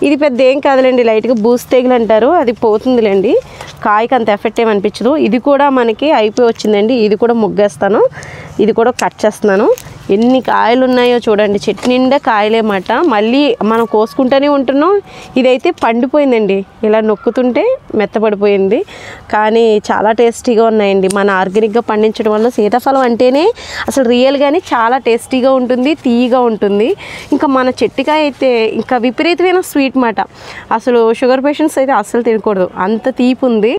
ఇది పెద్ద ఏం కాదులేండి లైట్గా బూస్ తెగులు అంటారు అది పోతుందిలేండి కాయకి అంత ఎఫెక్ట్ ఏమి అనిపించదు ఇది కూడా మనకి అయిపోయి వచ్చిందండి ఇది కూడా ముగ్గేస్తాను ఇది కూడా కట్ చేస్తున్నాను ఎన్ని కాయలు ఉన్నాయో చూడండి చెట్టు నిండా కాయలేమాట మళ్ళీ మనం కోసుకుంటూనే ఉంటున్నాం ఇదైతే పండిపోయిందండి ఇలా నొక్కుతుంటే మెత్తపడిపోయింది కానీ చాలా టేస్టీగా ఉన్నాయండి మన ఆర్గానిక్గా పండించడం వల్ల సీతాఫలం అంటేనే అసలు రియల్గానే చాలా టేస్టీగా ఉంటుంది తీయగా ఉంటుంది ఇంకా మన చెట్టుకాయ అయితే ఇంకా విపరీతమైన స్వీట్ మాట అసలు షుగర్ పేషెంట్స్ అయితే అస్సలు తినకూడదు అంత తీపి ఉంది